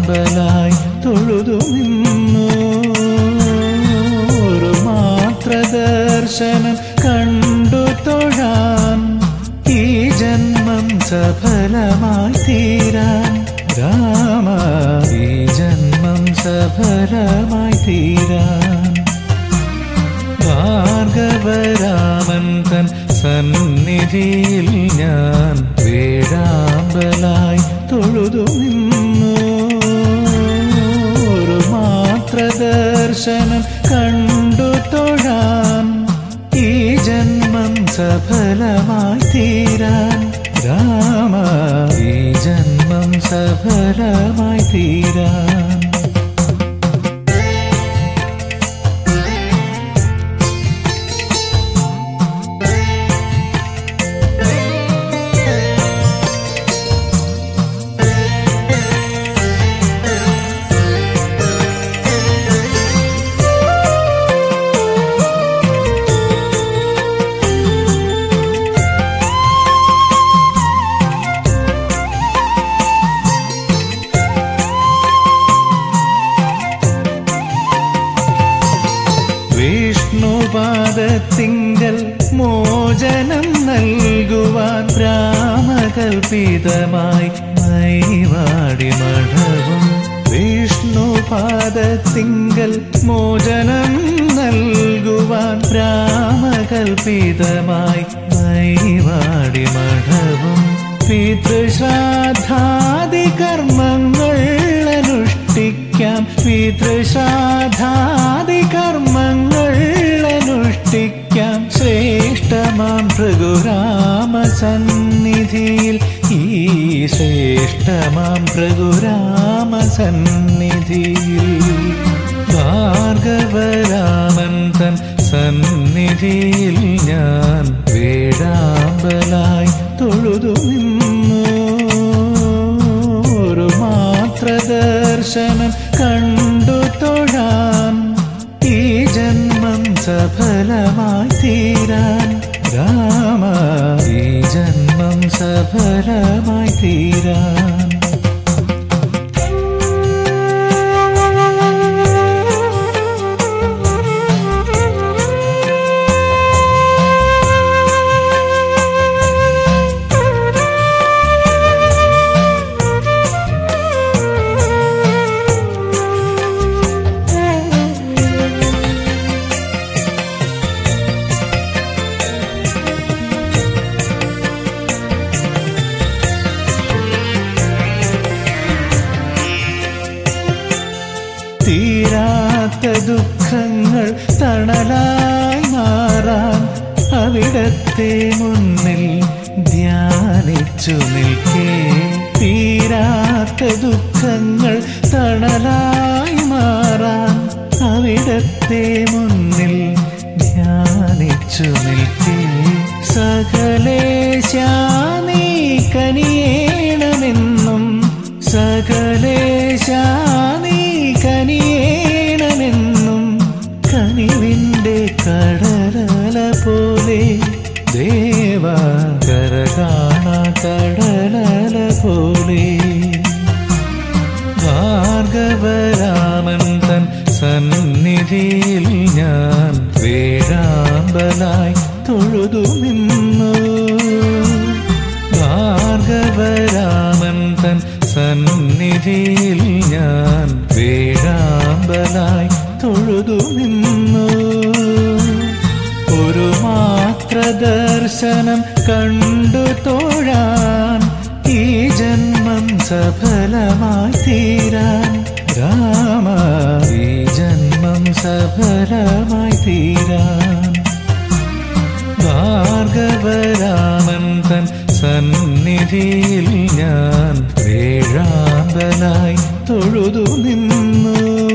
വേഴാമ്പലായി തൊഴുതു നിന്നു ഒരു മാത്ര ദർശനം കണ്ടു തൊഴാൻ ഈ ജന്മം സഫലമായി തീരാൻ രാമ ഈ ജന്മം സഫലമായി തീരാൻ ഭാർഗവരാമൻ തൻ സന്നിധിയിൽ ഞാൻ വേഴാമ്പലായി തൊഴുതു നിന്നു ഒരു മാത്ര ദർശനം കണ്ടു തൊഴാൻ ഈ ജന്മം സഫലമായി തീരാൻ രാമ ഈ ജന്മം സഫലമായി തീരാൻ വിഷ്ണുപാദത്തിങ്കൽ മോചനം നൽകുവാൻ രാമകൽപിതമായി മൈവാടി മഠവും വിഷ്ണുപാദത്തിങ്കൽ മോചനം നൽകുവാൻ രാമകൽപിതമായി മൈവാടി മഠവും പിതൃശ്രാദ്ധാദി കർമ്മങ്ങൾ അനുഷ്ഠിക്കാം പിതൃശ്രാദ്ധാദി കർമ്മങ്ങൾ അനുഷ്ഠിക്കാം ശ്രേഷ്ഠമാം ഭൃഗുരാമ സന്നിധിയിൽ ഈ ശ്രേഷ്ഠമാം ഭൃഗുരാമ സന്നിധിയിൽ ഭാർഗവരാമൻ തൻ സന്നിധിയിൽ ഞാൻ വേഴാമ്പലായി തൊഴുതു നിന്നു ഒരു മാത്ര ദർശനം കണ്ടു തൊഴാൻ ഈ ജന്മം സഫലമായി തീരാൻ രാമ ഈ ജന്മം സഫലമായി തീരാൻ തീരാത്ത ദുഃഖങ്ങൾ തണലായി മാറാൻ അവിടത്തെ മുന്നിൽ ധ്യാനിച്ചു നിൽക്കേ തീരാത്ത ദുഃഖങ്ങൾ തണലായി മാറാൻ അവിടത്തെ മുന്നിൽ ധ്യാനിച്ചു നിൽക്കേ സകലേശാനീ കനിയേണമെന്നും സകലേശാനീ കനിയേണമെന്നും കനിവിൻ്റെ കടലല പോലെ ദേവ കരകാണ കടലല പോലെ ഭാർഗവരാമൻ തൻ സന്നിധിയിൽ ഞാൻ വേഴാമ്പലായി തൊഴുതു നിന്നു ഭാർഗവരാമൻ തൻ സന്നിധിയിൽ ഞാൻ വേഴാമ്പലായി തൊഴുതു നിന്നു ഒരു മാത്ര ദർശനം കണ്ടു തൊഴാൻ ഈ ജന്മം സഫലമായി തീരാൻ രാമ ഈ ജന്മം സഫലമായി തീരാൻ ഭാർഗവരാമൻ തൻ സന്നിധിയിൽ ഞാൻ വേഴാമ്പലായി തൊഴുതു നിന്നു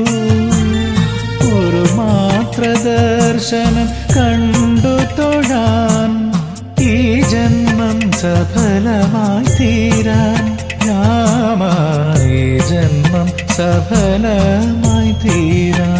ഒരു മാത്ര ദർശനം കണ്ടു തൊഴാൻ ഈ ജന്മം സഫലമായി തീരാൻ രാമ ഈ ജന്മം സഫലമായി തീരാൻ